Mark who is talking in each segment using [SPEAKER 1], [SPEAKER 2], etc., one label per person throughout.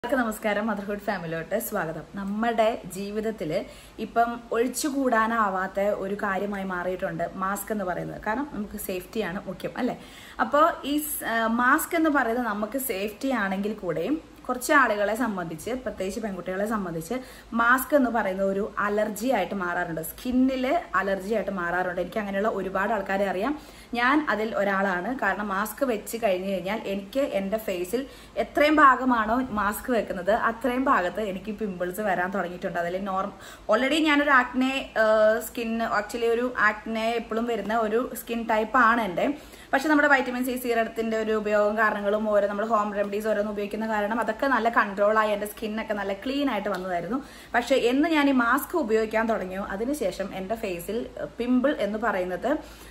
[SPEAKER 1] എല്ലാവർക്കും നമസ്കാരം മദർഹുഡ് ഫാമിലിയോട്ട് സ്വാഗതം നമ്മുടെ ജീവിതത്തിൽ ഇപ്പം ഒഴിച്ചുകൂടാനാവാത്ത ഒരു കാര്യമായി മാറിയിട്ടുണ്ട് മാസ്ക് എന്ന് പറയുന്നത് കാരണം നമുക്ക് സേഫ്റ്റിയാണ് മുഖ്യം അല്ലെ അപ്പോൾ ഈ മാസ്ക് എന്ന് പറയുന്നത് നമുക്ക് സേഫ്റ്റി ആണെങ്കിൽ കൂടെയും കുറച്ച് ആളുകളെ സംബന്ധിച്ച് പ്രത്യേകിച്ച് പെൺകുട്ടികളെ സംബന്ധിച്ച് മാസ്ക് എന്ന് പറയുന്ന ഒരു അലർജി ആയിട്ട് മാറാറുണ്ട് സ്കിന്നിൽ അലർജി ആയിട്ട് മാറാറുണ്ട് എനിക്ക് അങ്ങനെയുള്ള ഒരുപാട് ആൾക്കാരെ അറിയാം ഞാൻ അതിൽ ഒരാളാണ് കാരണം മാസ്ക് വെച്ച് കഴിഞ്ഞു കഴിഞ്ഞാൽ എനിക്ക് എൻ്റെ ഫേസിൽ എത്രയും ഭാഗമാണോ മാസ്ക് വെക്കുന്നത് അത്രയും ഭാഗത്ത് എനിക്ക് പിമ്പിൾസ് വരാൻ തുടങ്ങിയിട്ടുണ്ട് അതിൽ നോർം ഓൾറെഡി ഞാനൊരു ആക്നെ സ്കിൻ ആക്ച്വലി ഒരു ആക്നെ എപ്പോഴും വരുന്ന ഒരു സ്കിൻ ടൈപ്പ് ആണ് എൻ്റെ പക്ഷെ നമ്മുടെ വൈറ്റമിൻ സി സീറത്തിന്റെ ഒരു ഉപയോഗം കാരണങ്ങളും ഓരോ നമ്മൾ ഹോം റെമഡീസ് ഓരോന്ന് ഉപയോഗിക്കുന്ന കാരണം അതൊക്കെ നല്ല കൺട്രോളായി എൻ്റെ സ്കിന്നൊക്കെ നല്ല ക്ലീൻ ആയിട്ട് വന്നതായിരുന്നു പക്ഷെ എന്ന് ഞാൻ ഈ മാസ്ക് ഉപയോഗിക്കാൻ തുടങ്ങിയോ അതിനുശേഷം എൻ്റെ ഫേസിൽ പിമ്പിൾ എന്ന് പറയുന്നത്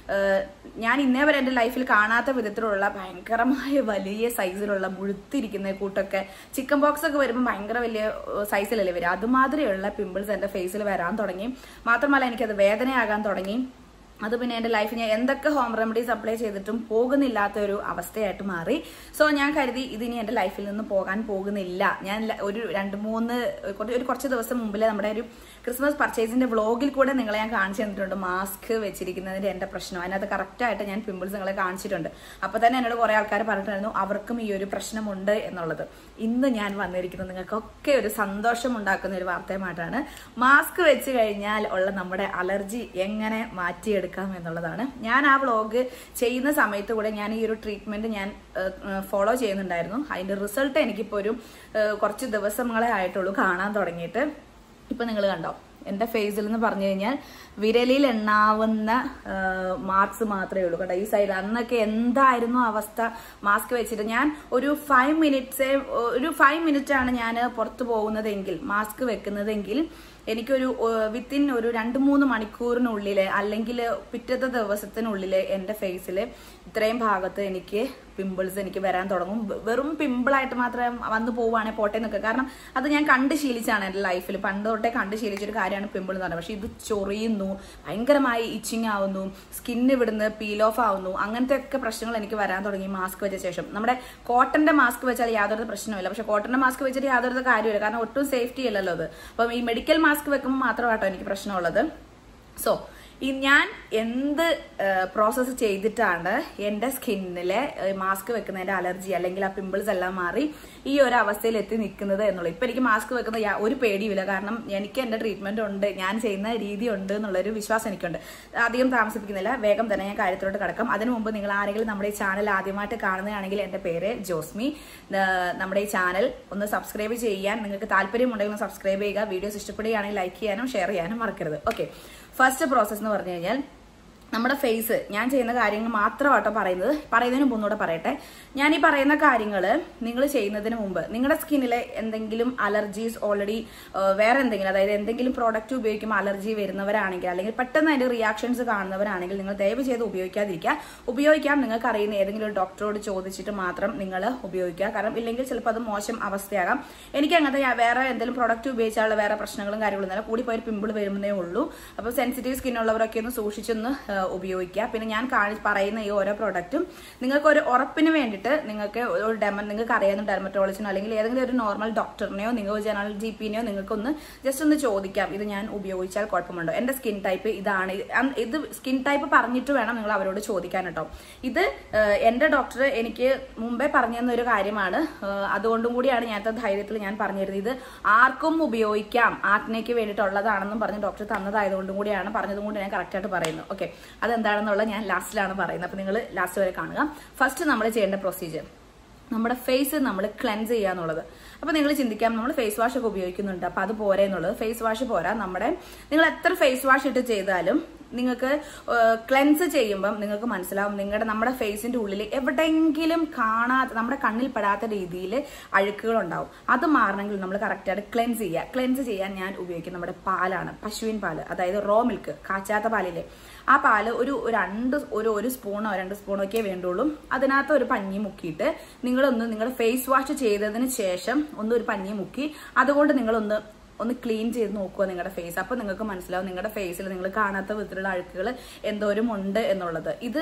[SPEAKER 1] ഞാൻ ഇന്നേ വരെ എൻ്റെ ലൈഫിൽ കാണാത്ത വിധത്തിലുള്ള ഭയങ്കരമായ വലിയ സൈസിലുള്ള മുഴുത്തിരിക്കുന്ന കൂട്ടൊക്കെ ചിക്കൻ ബോക്സ് ഒക്കെ വരുമ്പോൾ ഭയങ്കര വലിയ സൈസിലല്ലേ വരിക അതുമാതിരിയുള്ള പിമ്പിൾസ് എൻ്റെ ഫേസിൽ വരാൻ തുടങ്ങി മാത്രമല്ല എനിക്കത് വേദനയാകാൻ തുടങ്ങി അത് പിന്നെ എൻ്റെ ലൈഫിൽ ഞാൻ എന്തൊക്കെ ഹോം റെമഡീസ് അപ്ലൈ ചെയ്തിട്ടും പോകുന്നില്ലാത്ത ഒരു അവസ്ഥയായിട്ട് മാറി സോ ഞാൻ കരുതി ഇതിനി എൻ്റെ ലൈഫിൽ നിന്ന് പോകാൻ പോകുന്നില്ല ഞാൻ ഒരു രണ്ട് മൂന്ന് ഒരു കുറച്ച് ദിവസം മുമ്പിൽ നമ്മുടെ ഒരു ക്രിസ്മസ് പർച്ചേസിന്റെ വ്ളോഗിൽ കൂടെ നിങ്ങളെ ഞാൻ കാണിച്ചു തന്നിട്ടുണ്ട് മാസ്ക് വെച്ചിരിക്കുന്നതിന്റെ എൻ്റെ പ്രശ്നം അതിനകത്ത് കറക്റ്റായിട്ട് ഞാൻ പിമ്പിൾസ് നിങ്ങളെ കാണിച്ചിട്ടുണ്ട് അപ്പൊ തന്നെ എന്നോട് കുറെ ആൾക്കാർ പറഞ്ഞിട്ടുണ്ടായിരുന്നു അവർക്കും ഈ ഒരു പ്രശ്നമുണ്ട് എന്നുള്ളത് ഇന്ന് ഞാൻ വന്നിരിക്കുന്നത് നിങ്ങൾക്കൊക്കെ ഒരു സന്തോഷം ഉണ്ടാക്കുന്ന ഒരു വാർത്തയുമായിട്ടാണ് മാസ്ക് വെച്ച് കഴിഞ്ഞാൽ ഉള്ള നമ്മുടെ അലർജി എങ്ങനെ മാറ്റിയെടുക്കാം എടുക്കാം എന്നുള്ളതാണ് ഞാൻ ആ വ്ളോഗ് ചെയ്യുന്ന സമയത്ത് കൂടെ ഞാൻ ഈ ഒരു ട്രീറ്റ്മെന്റ് ഞാൻ ഫോളോ ചെയ്യുന്നുണ്ടായിരുന്നു അതിന്റെ റിസൾട്ട് എനിക്കിപ്പോൾ ഒരു കുറച്ച് ദിവസങ്ങളെ ആയിട്ടുള്ളൂ കാണാൻ തുടങ്ങിയിട്ട് ഇപ്പൊ നിങ്ങൾ കണ്ടോ എന്റെ ഫേസിൽ എന്ന് പറഞ്ഞു കഴിഞ്ഞാൽ വിരലിൽ എണ്ണാവുന്ന മാർക്സ് മാത്രമേ ഉള്ളൂ കേട്ടോ ഈ സൈഡ് അന്നൊക്കെ എന്തായിരുന്നു അവസ്ഥ മാസ്ക് വെച്ചിട്ട് ഞാൻ ഒരു ഫൈവ് മിനിറ്റ്സേ ഒരു ഫൈവ് മിനിറ്റ് ആണ് ഞാൻ പുറത്തു പോകുന്നതെങ്കിൽ മാസ്ക് വെക്കുന്നതെങ്കിൽ എനിക്കൊരു വിത്തിൻ ഒരു രണ്ട് മൂന്ന് മണിക്കൂറിനുള്ളിൽ അല്ലെങ്കിൽ പിറ്റത്തെ ദിവസത്തിനുള്ളിൽ എൻ്റെ ഫേസിൽ ഇത്രയും ഭാഗത്ത് എനിക്ക് പിമ്പിൾസ് എനിക്ക് വരാൻ തുടങ്ങും വെറും പിമ്പിളായിട്ട് മാത്രം വന്നു പോവുകയാണെങ്കിൽ പോട്ടെ എന്നൊക്കെ കാരണം അത് ഞാൻ കണ്ട് ശീലിച്ചാണ് എൻ്റെ ലൈഫിൽ പണ്ട് തൊട്ടേ കണ്ട് ശീലിച്ചൊരു കാര്യമാണ് പിമ്പിൾ എന്ന് പറയുന്നത് പക്ഷെ ഇത് ചൊറിയുന്നു ഭയങ്കരമായി ഇച്ചിങ് ആവുന്നു സ്കിന്ന് ഇവിടുന്ന് പീൽ ഓഫ് ആവുന്നു അങ്ങനത്തെ ഒക്കെ പ്രശ്നങ്ങൾ എനിക്ക് വരാൻ തുടങ്ങി മാസ്ക് വെച്ച ശേഷം നമ്മുടെ കോട്ടന്റെ മാസ്ക് വെച്ചാൽ യാതൊരു പ്രശ്നമില്ല പക്ഷെ കോട്ടന്റെ മാസ്ക് വെച്ചിട്ട് യാതൊരു കാര്യമില്ല കാരണം ഒട്ടും സേഫ്റ്റി അല്ലല്ലോ അത് അപ്പം ഈ മെഡിക്കൽ മാസ്ക് വെക്കുമ്പോൾ മാത്രമാട്ടോ എനിക്ക് പ്രശ്നമുള്ളത് സോ ഈ ഞാൻ എന്ത് പ്രോസസ്സ് ചെയ്തിട്ടാണ് എൻ്റെ സ്കിന്നിലെ മാസ്ക് വെക്കുന്നതിന്റെ അലർജി അല്ലെങ്കിൽ ആ പിമ്പിൾസ് എല്ലാം മാറി ഈ ഒരു അവസ്ഥയിൽ എത്തി നിൽക്കുന്നത് എന്നുള്ളത് ഇപ്പൊ എനിക്ക് മാസ്ക് വെക്കുന്ന ഒരു പേടിയില്ല കാരണം എനിക്ക് എന്റെ ട്രീറ്റ്മെന്റ് ഉണ്ട് ഞാൻ ചെയ്യുന്ന രീതി ഉണ്ട് എന്നുള്ളൊരു വിശ്വാസം എനിക്കുണ്ട് അധികം താമസിപ്പിക്കുന്നില്ല വേഗം തന്നെ ഞാൻ കാര്യത്തിലോട്ട് കിടക്കാം അതിനു മുമ്പ് നിങ്ങൾ ആരെങ്കിലും നമ്മുടെ ഈ ചാനൽ ആദ്യമായിട്ട് കാണുന്നതാണെങ്കിൽ എന്റെ പേര് ജോസ്മി നമ്മുടെ ഈ ചാനൽ ഒന്ന് സബ്സ്ക്രൈബ് ചെയ്യാൻ നിങ്ങൾക്ക് താല്പര്യമുണ്ടെങ്കിൽ ഒന്ന് സബ്സ്ക്രൈബ് ചെയ്യുക വീഡിയോസ് ഇഷ്ടപ്പെടുകയാണെങ്കിൽ ലൈക്ക് ചെയ്യാനും ഷെയർ ചെയ്യാനും മറക്കരുത് ഓക്കെ ഫസ്റ്റ് പ്രോസസ് എന്ന് പറഞ്ഞു കഴിഞ്ഞാൽ നമ്മുടെ ഫേസ് ഞാൻ ചെയ്യുന്ന കാര്യങ്ങൾ മാത്രമാട്ടോ പറയുന്നത് പറയുന്നതിന് മുമ്പ് ഒന്നുകൂടെ പറയട്ടെ ഞാൻ ഈ പറയുന്ന കാര്യങ്ങൾ നിങ്ങൾ ചെയ്യുന്നതിന് മുമ്പ് നിങ്ങളുടെ സ്കിന്നിലെ എന്തെങ്കിലും അലർജീസ് ഓൾറെഡി വേറെ എന്തെങ്കിലും അതായത് എന്തെങ്കിലും പ്രോഡക്റ്റ് ഉപയോഗിക്കുമ്പോൾ അലർജി വരുന്നവരാണെങ്കിൽ അല്ലെങ്കിൽ പെട്ടെന്ന് അതിന്റെ റിയാക്ഷൻസ് കാണുന്നവരാണെങ്കിൽ നിങ്ങൾ ദയവ് ചെയ്ത് ഉപയോഗിക്കാതിരിക്കുക ഉപയോഗിക്കാം നിങ്ങൾക്ക് അറിയുന്ന ഏതെങ്കിലും ഒരു ഡോക്ടറോട് ചോദിച്ചിട്ട് മാത്രം നിങ്ങൾ ഉപയോഗിക്കുക കാരണം ഇല്ലെങ്കിൽ ചിലപ്പോൾ അത് മോശം അവസ്ഥയാകാം എനിക്ക് അങ്ങനത്തെ വേറെ എന്തെങ്കിലും പ്രോഡക്റ്റ് ഉപയോഗിച്ചാലുള്ള വേറെ പ്രശ്നങ്ങളും കാര്യങ്ങളും ഇല്ല കൂടി പോയി പിമ്പിൾ വരുന്നേ ഉള്ളൂ അപ്പോൾ സെൻസിറ്റീവ് സ്കിന്നുള്ളവരൊക്കെ ഒന്ന് സൂക്ഷിച്ചൊന്ന് ഉപയോഗിക്കുക പിന്നെ ഞാൻ കാണി പറയുന്ന ഈ ഓരോ പ്രോഡക്റ്റും നിങ്ങൾക്ക് ഒരു ഉറപ്പിന് വേണ്ടിയിട്ട് നിങ്ങൾക്ക് ഒരു ഡെമ നിങ്ങൾക്ക് അറിയാവുന്ന ഡെർമറ്റോളജിനോ അല്ലെങ്കിൽ ഏതെങ്കിലും ഒരു നോർമൽ ഡോക്ടറിനെയോ നിങ്ങൾ ജനറൽ ജി പിനെയോ നിങ്ങൾക്കൊന്ന് ജസ്റ്റ് ഒന്ന് ചോദിക്കാം ഇത് ഞാൻ ഉപയോഗിച്ചാൽ കുഴപ്പമുണ്ടോ എന്റെ സ്കിൻ ടൈപ്പ് ഇതാണ് ഇത് സ്കിൻ ടൈപ്പ് പറഞ്ഞിട്ട് വേണം നിങ്ങൾ അവരോട് ചോദിക്കാൻ കേട്ടോ ഇത് എന്റെ ഡോക്ടർ എനിക്ക് മുമ്പേ പറഞ്ഞു തന്ന ഒരു കാര്യമാണ് അതുകൊണ്ടും കൂടിയാണ് ഞാനത്തെ ധൈര്യത്തിൽ ഞാൻ പറഞ്ഞിരുന്നത് ഇത് ആർക്കും ഉപയോഗിക്കാം ആക്നയ്ക്ക് വേണ്ടിയിട്ടുള്ളതാണെന്നും പറഞ്ഞ് ഡോക്ടർ തന്നതായതുകൊണ്ടും കൂടിയാണ് പറഞ്ഞതും കൊണ്ട് ഞാൻ കറക്റ്റായിട്ട് പറയുന്നത് ഓക്കെ അതെന്താണെന്നുള്ള ഞാൻ ലാസ്റ്റിലാണ് പറയുന്നത് അപ്പൊ നിങ്ങൾ ലാസ്റ്റ് വരെ കാണുക ഫസ്റ്റ് നമ്മൾ ചെയ്യേണ്ട പ്രൊസീജിയർ നമ്മുടെ ഫേസ് നമ്മൾ ക്ലെൻസ് ചെയ്യുക എന്നുള്ളത് അപ്പൊ നിങ്ങൾ ചിന്തിക്കാം നമ്മൾ ഫേസ് വാഷ് ഒക്കെ ഉപയോഗിക്കുന്നുണ്ട് അപ്പൊ അത് പോരെ എന്നുള്ളത് ഫേസ് വാഷ് പോരാ നമ്മുടെ നിങ്ങൾ എത്ര ഫേസ് വാഷ് ഇട്ട് ചെയ്താലും നിങ്ങൾക്ക് ക്ലെൻസ് ചെയ്യുമ്പം നിങ്ങൾക്ക് മനസ്സിലാവും നിങ്ങളുടെ നമ്മുടെ ഫേസിന്റെ ഉള്ളിൽ എവിടെയെങ്കിലും കാണാത്ത നമ്മുടെ കണ്ണിൽ പെടാത്ത രീതിയിൽ അഴുക്കുകൾ ഉണ്ടാവും അത് മാറണമെങ്കിൽ നമ്മൾ കറക്റ്റായിട്ട് ക്ലെൻസ് ചെയ്യുക ക്ലെൻസ് ചെയ്യാൻ ഞാൻ ഉപയോഗിക്കുന്ന നമ്മുടെ പാലാണ് പശുവിൻ പാല് അതായത് റോ മിൽക്ക് കാച്ചാത്ത പാലില്ലേ ആ പാല് ഒരു രണ്ട് ഒരു ഒരു സ്പൂണോ രണ്ട് സ്പൂണോ ഒക്കെ വേണ്ടുള്ളൂ അതിനകത്ത് ഒരു പഞ്ഞി മുക്കിയിട്ട് നിങ്ങളൊന്ന് നിങ്ങളുടെ ഫേസ് വാഷ് ചെയ്തതിന് ശേഷം ഒന്ന് ഒരു പഞ്ഞി മുക്കി അതുകൊണ്ട് നിങ്ങളൊന്ന് ഒന്ന് ക്ലീൻ ചെയ്ത് നോക്കുക നിങ്ങളുടെ ഫേസ് അപ്പൊ നിങ്ങൾക്ക് മനസ്സിലാവും നിങ്ങളുടെ ഫേസിൽ നിങ്ങൾ കാണാത്ത വിധത്തിലുള്ള അഴുക്കുകൾ എന്തോരം ഉണ്ട് എന്നുള്ളത് ഇത്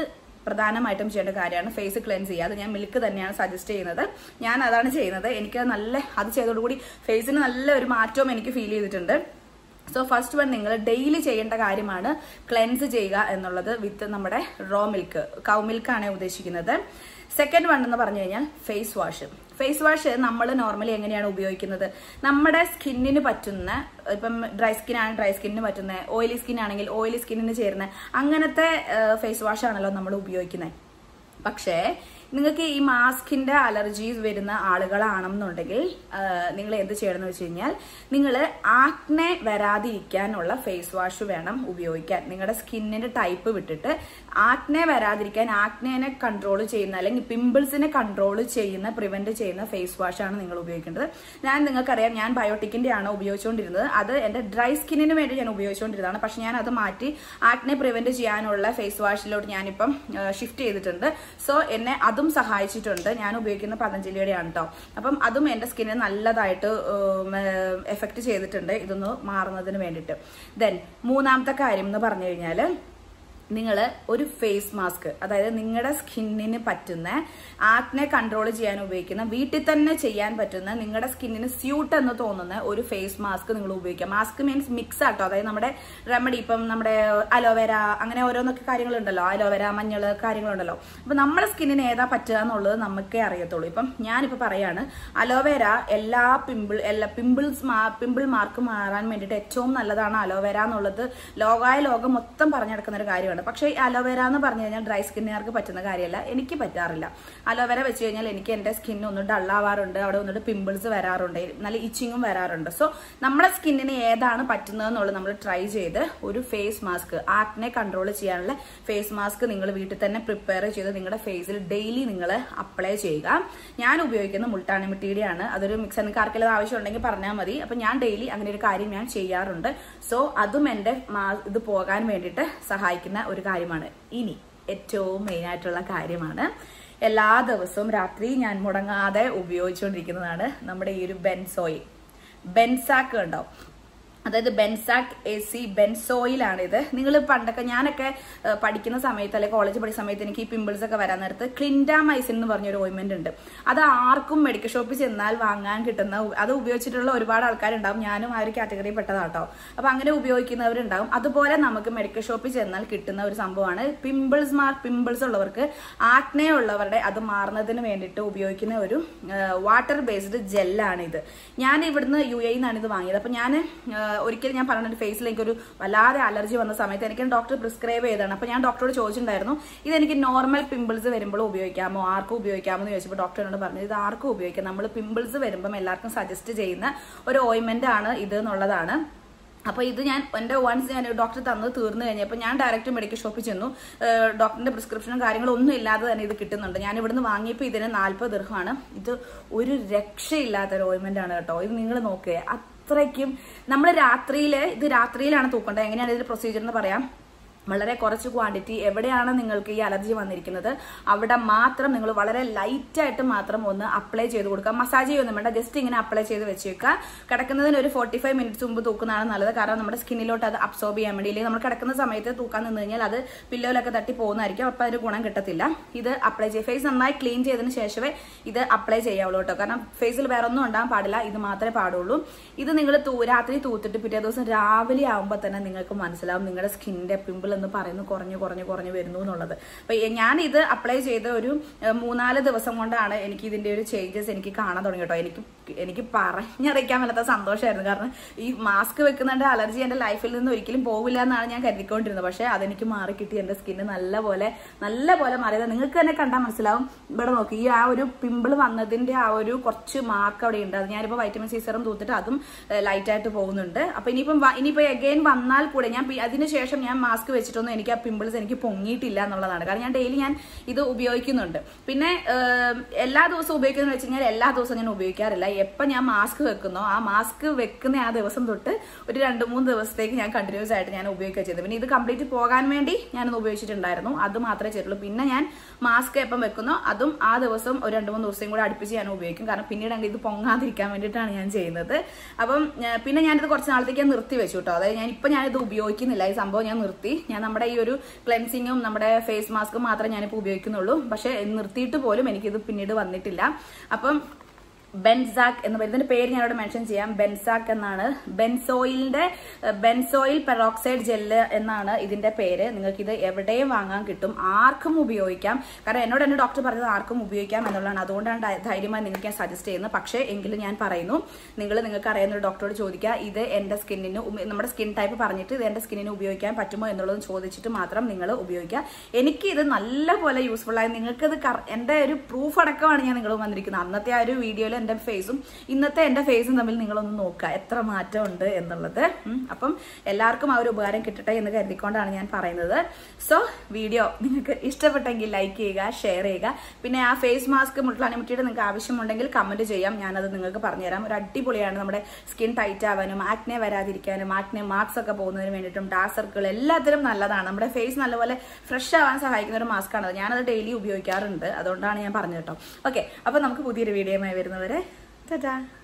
[SPEAKER 1] പ്രധാനമായിട്ടും ചെയ്യേണ്ട കാര്യമാണ് ഫേസ് ക്ലെൻസ് ചെയ്യുക അത് ഞാൻ മിൽക്ക് തന്നെയാണ് സജസ്റ്റ് ചെയ്യുന്നത് ഞാൻ അതാണ് ചെയ്യുന്നത് എനിക്ക് നല്ല അത് ചെയ്തതോടുകൂടി ഫേസിന് നല്ല ഒരു മാറ്റവും എനിക്ക് ഫീൽ ചെയ്തിട്ടുണ്ട് സോ ഫസ്റ്റ് വൺ നിങ്ങൾ ഡെയിലി ചെയ്യേണ്ട കാര്യമാണ് ക്ലെൻസ് ചെയ്യുക എന്നുള്ളത് വിത്ത് നമ്മുടെ റോ മിൽക്ക് കൗ മിൽക്കാണ് ഉദ്ദേശിക്കുന്നത് സെക്കൻഡ് വൺ എന്ന് പറഞ്ഞു കഴിഞ്ഞാൽ ഫേസ് വാഷ് ഫേസ് വാഷ് നമ്മൾ നോർമലി എങ്ങനെയാണ് ഉപയോഗിക്കുന്നത് നമ്മുടെ സ്കിന്നിന് പറ്റുന്ന ഇപ്പം ഡ്രൈ സ്കിൻ ആണ് ഡ്രൈ സ്കിന്നിന് പറ്റുന്ന ഓയിലി സ്കിൻ ആണെങ്കിൽ ഓയിലി സ്കിന്നിന് ചേരുന്ന അങ്ങനത്തെ ഫേസ് വാഷ് ആണല്ലോ നമ്മൾ ഉപയോഗിക്കുന്നത് പക്ഷേ നിങ്ങൾക്ക് ഈ മാസ്കിന്റെ അലർജീസ് വരുന്ന ആളുകളാണെന്നുണ്ടെങ്കിൽ നിങ്ങൾ എന്ത് ചെയ്യണം എന്ന് വെച്ച് കഴിഞ്ഞാൽ നിങ്ങൾ ആക്നെ വരാതിരിക്കാനുള്ള ഫേസ് വാഷ് വേണം ഉപയോഗിക്കാൻ നിങ്ങളുടെ സ്കിന്നിന്റെ ടൈപ്പ് വിട്ടിട്ട് ആക്നെ വരാതിരിക്കാൻ ആക്നെനെ കൺട്രോൾ ചെയ്യുന്ന അല്ലെങ്കിൽ പിമ്പിൾസിനെ കൺട്രോൾ ചെയ്യുന്ന പ്രിവെന്റ് ചെയ്യുന്ന ഫേസ് വാഷ് ആണ് നിങ്ങൾ ഉപയോഗിക്കേണ്ടത് ഞാൻ നിങ്ങൾക്കറിയാം ഞാൻ ബയോട്ടിക്കിന്റെ ആണ് ഉപയോഗിച്ചുകൊണ്ടിരുന്നത് അത് എന്റെ ഡ്രൈ സ്കിന്നിന് വേണ്ടി ഞാൻ ഉപയോഗിച്ചുകൊണ്ടിരുന്നതാണ് പക്ഷെ ഞാൻ അത് മാറ്റി ആക്നെ പ്രിവെന്റ് ചെയ്യാനുള്ള ഫേസ് വാഷിലോട്ട് ഞാനിപ്പം ഷിഫ്റ്റ് ചെയ്തിട്ടുണ്ട് സോ എന്നെ അതും സഹായിച്ചിട്ടുണ്ട് ഞാൻ ഉപയോഗിക്കുന്ന പതഞ്ജലിയുടെ ആണ് കേട്ടോ അപ്പം അതും എന്റെ സ്കിന്നിന് നല്ലതായിട്ട് എഫക്ട് ചെയ്തിട്ടുണ്ട് ഇതൊന്ന് മാറുന്നതിന് വേണ്ടിയിട്ട് ദെൻ മൂന്നാമത്തെ കാര്യം എന്ന് പറഞ്ഞു കഴിഞ്ഞാൽ നിങ്ങൾ ഒരു ഫേസ് മാസ്ക് അതായത് നിങ്ങളുടെ സ്കിന്നിന് പറ്റുന്ന ആക്നെ കൺട്രോൾ ചെയ്യാൻ ഉപയോഗിക്കുന്ന വീട്ടിൽ തന്നെ ചെയ്യാൻ പറ്റുന്ന നിങ്ങളുടെ സ്കിന്നിന് സ്യൂട്ട് എന്ന് തോന്നുന്ന ഒരു ഫേസ് മാസ്ക് നിങ്ങൾ ഉപയോഗിക്കുക മാസ്ക് മീൻസ് മിക്സ് ആട്ടോ അതായത് നമ്മുടെ റെമഡി ഇപ്പം നമ്മുടെ അലോവേര അങ്ങനെ ഓരോന്നൊക്കെ കാര്യങ്ങളുണ്ടല്ലോ അലോവേര മഞ്ഞൾ കാര്യങ്ങളുണ്ടല്ലോ അപ്പൊ നമ്മുടെ സ്കിന്നിന് ഏതാ പറ്റുക എന്നുള്ളത് നമുക്കേ അറിയത്തുള്ളൂ ഇപ്പം ഞാനിപ്പോ പറയാണ് അലോവേര എല്ലാ പിമ്പിൾ എല്ലാ പിമ്പിൾസ് പിമ്പിൾ മാർക്ക് മാറാൻ വേണ്ടിയിട്ട് ഏറ്റവും നല്ലതാണ് അലോവേര എന്നുള്ളത് ലോകായ ലോകം മൊത്തം പറഞ്ഞെടുക്കുന്ന ഒരു കാര്യമാണ് പക്ഷേ ഈ അലോവേര എന്ന് പറഞ്ഞു കഴിഞ്ഞാൽ ഡ്രൈ സ്കിന്നുകാർക്ക് പറ്റുന്ന കാര്യമല്ല എനിക്ക് പറ്റാറില്ല അലോവേര വെച്ച് കഴിഞ്ഞാൽ എനിക്ക് എന്റെ സ്കിൻ ഒന്ന് ഡള്ളാവാറുണ്ട് അവിടെ ഒന്നിട്ട് പിമ്പിൾസ് വരാറുണ്ട് നല്ല ഇച്ചിങ്ങും വരാറുണ്ട് സോ നമ്മുടെ സ്കിന്നിന് ഏതാണ് പറ്റുന്നതെന്നുള്ളത് നമ്മൾ ട്രൈ ചെയ്ത് ഒരു ഫേസ് മാസ്ക് ആക്നെ കൺട്രോൾ ചെയ്യാനുള്ള ഫേസ് മാസ്ക് നിങ്ങൾ വീട്ടിൽ തന്നെ പ്രിപ്പയർ ചെയ്ത് നിങ്ങളുടെ ഫേസിൽ ഡെയിലി നിങ്ങൾ അപ്ലൈ ചെയ്യുക ഞാൻ ഉപയോഗിക്കുന്ന മുൾട്ടാണിമിട്ടിയുടെ ആണ് അതൊരു മിക്സ് നിങ്ങൾക്ക് ആർക്കെല്ലാം ആവശ്യമുണ്ടെങ്കിൽ പറഞ്ഞാൽ മതി അപ്പൊ ഞാൻ ഡെയിലി അങ്ങനെ ഒരു കാര്യം ഞാൻ ചെയ്യാറുണ്ട് സോ അതും എന്റെ ഇത് പോകാൻ വേണ്ടിയിട്ട് സഹായിക്കുന്ന ഒരു കാര്യമാണ് ഇനി ഏറ്റവും മെയിൻ ആയിട്ടുള്ള കാര്യമാണ് എല്ലാ ദിവസവും രാത്രി ഞാൻ മുടങ്ങാതെ ഉപയോഗിച്ചുകൊണ്ടിരിക്കുന്നതാണ് നമ്മുടെ ഈ ഒരു ബെൻസോയിൽ ബെൻസാക്ക് ഉണ്ടാവും അതായത് ബെൻസാക് എ സി ബെൻസോയിലാണ് ഇത് നിങ്ങൾ പണ്ടൊക്കെ ഞാനൊക്കെ പഠിക്കുന്ന സമയത്ത് അല്ലെങ്കിൽ കോളേജ് പഠിക്കുന്ന സമയത്ത് എനിക്ക് ഈ പിമ്പിൾസ് ഒക്കെ വരാൻ നേരത്ത് ക്ലിൻഡാമൈസിൻ എന്ന് പറഞ്ഞൊരു ഓയിൻമെന്റ് ഉണ്ട് അത് ആർക്കും മെഡിക്കൽ ഷോപ്പിൽ ചെന്നാൽ വാങ്ങാൻ കിട്ടുന്ന അത് ഉപയോഗിച്ചിട്ടുള്ള ഒരുപാട് ആൾക്കാരുണ്ടാവും ഞാനും ആ ഒരു കാറ്റഗറിയിൽ പെട്ടതാട്ടോ അപ്പൊ അങ്ങനെ ഉപയോഗിക്കുന്നവരുണ്ടാവും അതുപോലെ നമുക്ക് മെഡിക്കൽ ഷോപ്പിൽ ചെന്നാൽ കിട്ടുന്ന ഒരു സംഭവമാണ് പിമ്പിൾസ് മാർ പിമ്പിൾസ് ഉള്ളവർക്ക് ആക്നെ ഉള്ളവരുടെ അത് മാറുന്നതിന് വേണ്ടിയിട്ട് ഉപയോഗിക്കുന്ന ഒരു വാട്ടർ ബേസ്ഡ് ജെല്ലാണ് ഇത് ഞാൻ ഇവിടുന്ന് യു എ നിന്നാണ് ഇത് വാങ്ങിയത് അപ്പൊ ഞാൻ ഒരിക്കലും ഞാൻ പറഞ്ഞ ഫേസിൽ എനിക്കൊരു വല്ലാതെ അലർജി വന്ന സമയത്ത് എനിക്ക് ഡോക്ടർ പ്രിസ്ക്രൈബ് ചെയ്തതാണ് അപ്പൊ ഞാൻ ഡോക്ടറോട് ചോദിച്ചിട്ടുണ്ടായിരുന്നു ഇത് എനിക്ക് നോർമൽ പിമ്പിൾസ് വരുമ്പോൾ ഉപയോഗിക്കാമോ ആർക്കും ഉപയോഗിക്കാമോ എന്ന് ചോദിച്ചപ്പോൾ ഡോക്ടർ എന്നോട് പറഞ്ഞു ഇത് ആർക്കും ഉപയോഗിക്കാം നമ്മൾ പിമ്പിൾസ് വരുമ്പം എല്ലാവർക്കും സജസ്റ്റ് ചെയ്യുന്ന ഒരു ഓയിൻമെന്റ് ആണ് ഇത് എന്നുള്ളതാണ് അപ്പൊ ഇത് ഞാൻ എന്റെ വൺസ് ഞാൻ ഡോക്ടർ തന്നത് തീർന്നു കഴിഞ്ഞപ്പോൾ ഞാൻ ഡയറക്റ്റ് മെഡിക്കൽ ഷോപ്പിൽ ചെന്നു ഡോക്ടറിന്റെ പ്രിസ്ക്രിപ്ഷനും കാര്യങ്ങളും ഒന്നും ഇല്ലാതെ തന്നെ ഇത് കിട്ടുന്നുണ്ട് ഞാൻ ഇവിടുന്ന് വാങ്ങിയപ്പോൾ ഇതിന് നാൽപ്പത് ദീർഘമാണ് ഇത് ഒരു രക്ഷയില്ലാത്ത ഒരു ഓയിൻമെന്റ് ആണ് കേട്ടോ ഇത് നിങ്ങൾ നോക്കുക അത്രയ്ക്കും നമ്മൾ രാത്രിയിൽ ഇത് രാത്രിയിലാണ് തൂക്കേണ്ടത് എങ്ങനെയാണ് ഇതിന്റെ പ്രൊസീജിയർ എന്ന് പറയാം വളരെ കുറച്ച് ക്വാണ്ടിറ്റി എവിടെയാണ് നിങ്ങൾക്ക് ഈ അലർജി വന്നിരിക്കുന്നത് അവിടെ മാത്രം നിങ്ങൾ വളരെ ലൈറ്റ് ആയിട്ട് മാത്രം ഒന്ന് അപ്ലൈ ചെയ്ത് കൊടുക്കുക മസാജ് ചെയ്യൊന്നും വേണ്ട ജസ്റ്റ് ഇങ്ങനെ അപ്ലൈ ചെയ്ത് വെച്ചേക്കുക കിടക്കുന്നതിന് ഒരു ഫോർട്ടി ഫൈവ് മിനിറ്റ്സ് മുമ്പ് തൂക്കുന്നതാണ് നല്ലത് കാരണം നമ്മുടെ സ്കിന്നിലോട്ട് അത് അബ്സോർബ് ചെയ്യാൻ വേണ്ടി ഇല്ലെങ്കിൽ നമ്മൾ കിടക്കുന്ന സമയത്ത് തൂക്കാൻ നിന്ന് കഴിഞ്ഞാൽ അത് പില്ലോയിലൊക്കെ തട്ടി പോകുന്നതായിരിക്കും അപ്പോൾ അതിന് ഗുണം കിട്ടത്തില്ല ഇത് അപ്ലൈ ചെയ്യുക ഫേസ് നന്നായി ക്ലീൻ ചെയ്തതിന് ശേഷമേ ഇത് അപ്ലൈ ചെയ്യാവുള്ളൂ കേട്ടോ കാരണം ഫേസിൽ വേറെ ഒന്നും ഉണ്ടാകാൻ പാടില്ല ഇത് മാത്രമേ പാടുള്ളൂ ഇത് നിങ്ങൾ രാത്രി തൂത്തിട്ട് പിറ്റേ ദിവസം രാവിലെ ആകുമ്പോൾ തന്നെ നിങ്ങൾക്ക് മനസ്സിലാവും നിങ്ങളുടെ സ്കിന്നിന്റെ പിമ്പിൾ എന്ന് പറയുന്നു കുറഞ്ഞു കുറഞ്ഞു കുറഞ്ഞു വരുന്നു എന്നുള്ളത് അപ്പൊ ഞാൻ ഇത് അപ്ലൈ ചെയ്ത ഒരു മൂന്നാല് ദിവസം കൊണ്ടാണ് എനിക്ക് ഇതിന്റെ ഒരു ചേഞ്ചസ് എനിക്ക് കാണാൻ തുടങ്ങി കേട്ടോ എനിക്ക് എനിക്ക് പറഞ്ഞറിയിക്കാൻ മേലാത്ത സന്തോഷമായിരുന്നു കാരണം ഈ മാസ്ക് വെക്കുന്നതിന്റെ അലർജി എന്റെ ലൈഫിൽ നിന്ന് ഒരിക്കലും പോവില്ല എന്നാണ് ഞാൻ കരുതിക്കൊണ്ടിരുന്നത് പക്ഷെ അതെനിക്ക് മാറി കിട്ടി എന്റെ സ്കിന്ന് നല്ല പോലെ നല്ല പോലെ മാറിയത് നിങ്ങൾക്ക് തന്നെ കണ്ടാൽ മനസ്സിലാവും ഇവിടെ നോക്കി ഈ ആ ഒരു പിമ്പിൾ വന്നതിന്റെ ആ ഒരു കുറച്ച് മാർക്ക് അവിടെ ഉണ്ട് അത് ഞാനിപ്പോ വൈറ്റമിൻ സി സെറും തൂത്തിട്ട് അതും ലൈറ്റ് ആയിട്ട് പോകുന്നുണ്ട് അപ്പൊ ഇനിയിപ്പം ഇനിയിപ്പോ എഗെയിൻ വന്നാൽ കൂടെ ഞാൻ അതിനുശേഷം ഞാൻ മാസ്ക് വെച്ചിട്ടൊന്നും എനിക്ക് ആ പിമ്പിൾസ് എനിക്ക് പൊങ്ങിയിട്ടില്ല എന്നുള്ളതാണ് കാരണം ഞാൻ ഡെയിലി ഞാൻ ഇത് ഉപയോഗിക്കുന്നുണ്ട് പിന്നെ എല്ലാ ദിവസവും ഉപയോഗിക്കുന്നത് വെച്ച് കഴിഞ്ഞാൽ എല്ലാ ദിവസവും ഞാൻ ഉപയോഗിക്കാറില്ല എപ്പോൾ ഞാൻ മാസ്ക് വെക്കുന്നോ ആ മാസ്ക് വെക്കുന്ന ആ ദിവസം തൊട്ട് ഒരു രണ്ട് മൂന്ന് ദിവസത്തേക്ക് ഞാൻ കണ്ടിന്യൂസ് ആയിട്ട് ഞാൻ ഉപയോഗിക്കുക ചെയ്തത് പിന്നെ ഇത് കംപ്ലീറ്റ് പോകാൻ വേണ്ടി ഞാനൊന്ന് ഉപയോഗിച്ചിട്ടുണ്ടായിരുന്നു അത് മാത്രമേ ചെയ്തുള്ളൂ പിന്നെ ഞാൻ മാസ്ക് എപ്പം വെക്കുന്നോ അതും ആ ദിവസം ഒരു രണ്ട് മൂന്ന് ദിവസം കൂടെ അടുപ്പിച്ച് ഞാൻ ഉപയോഗിക്കും കാരണം പിന്നീട് അങ്ങ് ഇത് പൊങ്ങാതിരിക്കാൻ വേണ്ടിയിട്ടാണ് ഞാൻ ചെയ്യുന്നത് അപ്പം പിന്നെ ഞാനിത് കുറച്ച് നാളത്തേക്ക് നിർത്തി വെച്ചു കേട്ടോ അതായത് ഞാൻ ഇപ്പം ഞാനിത് ഉപയോഗിക്കുന്നില്ല ഈ സംഭവം ഞാൻ നിർത്തി ഞാൻ നമ്മുടെ ഈ ഒരു ക്ലെൻസിങ്ങും നമ്മുടെ ഫേസ് മാസ്കും മാത്രമേ ഞാനിപ്പോൾ ഉപയോഗിക്കുന്നുള്ളൂ പക്ഷെ നിർത്തിയിട്ട് പോലും എനിക്കിത് പിന്നീട് വന്നിട്ടില്ല അപ്പം ബെൻസാക്ക് എന്ന് പറയുന്ന ഇതിന്റെ പേര് ഞാനിവിടെ മെൻഷൻ ചെയ്യാം ബെൻസാക്ക് എന്നാണ് ബെൻസോയിലിന്റെ ബെൻസോയിൽ പെറോക്സൈഡ് ജെല്ല് എന്നാണ് ഇതിന്റെ പേര് നിങ്ങൾക്ക് ഇത് എവിടെയും വാങ്ങാൻ കിട്ടും ആർക്കും ഉപയോഗിക്കാം കാരണം എന്നോട് എന്നെ ഡോക്ടർ പറഞ്ഞത് ആർക്കും ഉപയോഗിക്കാം എന്നുള്ളതാണ് അതുകൊണ്ടാണ് ധൈ- ധൈര്യമായി നിങ്ങൾക്ക് ഞാൻ സജസ്റ്റ് ചെയ്യുന്നത് പക്ഷേ എങ്കിലും ഞാൻ പറയുന്നു നിങ്ങൾ നിങ്ങൾക്ക് അറിയുന്ന ഒരു ഡോക്ടറോട് ചോദിക്കുക ഇത് എന്റെ സ്കിന്നിന് നമ്മുടെ സ്കിൻ ടൈപ്പ് പറഞ്ഞിട്ട് ഇത് എന്റെ സ്കിന്നിന് ഉപയോഗിക്കാൻ പറ്റുമോ എന്നുള്ളത് ചോദിച്ചിട്ട് മാത്രം നിങ്ങൾ ഉപയോഗിക്കുക എനിക്ക് ഇത് നല്ലപോലെ യൂസ്ഫുൾ ആയി നിങ്ങൾക്ക് ഇത് എന്റെ ഒരു പ്രൂഫ് അടക്കമാണ് ഞാൻ നിങ്ങൾ വന്നിരിക്കുന്നത് അന്നത്തെ ആ ഒരു വീഡിയോയിൽ എന്റെ ഫേസും ഇന്നത്തെ എന്റെ ഫേസും തമ്മിൽ നിങ്ങളൊന്ന് നോക്കുക എത്ര മാറ്റമുണ്ട് എന്നുള്ളത് ഉം. അപ്പം എല്ലാവർക്കും ആ ഒരു ഉപകാരം കിട്ടട്ടെ എന്ന് കരുതിക്കൊണ്ടാണ് ഞാൻ പറയുന്നത് സോ വീഡിയോ നിങ്ങൾക്ക് ഇഷ്ടപ്പെട്ടെങ്കിൽ ലൈക്ക് ചെയ്യുക ഷെയർ ചെയ്യുക പിന്നെ ആ ഫേസ് മാസ്ക് മുട്ടിലാനിമുട്ടിയുടെ നിങ്ങൾക്ക് ആവശ്യമുണ്ടെങ്കിൽ കമന്റ് ചെയ്യാം ഞാനത് നിങ്ങൾക്ക് പറഞ്ഞുതരാം ഒരു അടിപൊളിയാണ് നമ്മുടെ സ്കിൻ ടൈറ്റ് ആവാനും ആക്നെ വരാതിരിക്കാനും ആക്നെ മാർക്സ് ഒക്കെ പോകുന്നതിന് വേണ്ടിയിട്ടും ഡാർക്ക് സർക്കിൾ എല്ലാത്തിനും നല്ലതാണ് നമ്മുടെ ഫേസ് നല്ലപോലെ ഫ്രഷ് ആവാൻ സഹായിക്കുന്ന ഒരു മാസ്ക് ആണ് ഞാനത് ഡെയിലി ഉപയോഗിക്കാറുണ്ട് അതുകൊണ്ടാണ് ഞാൻ പറഞ്ഞത് കേട്ടോ ഓക്കെ അപ്പൊ നമുക്ക് പുതിയൊരു വീഡിയോയുമായി വരുന്നവരെ ടാറ്റാ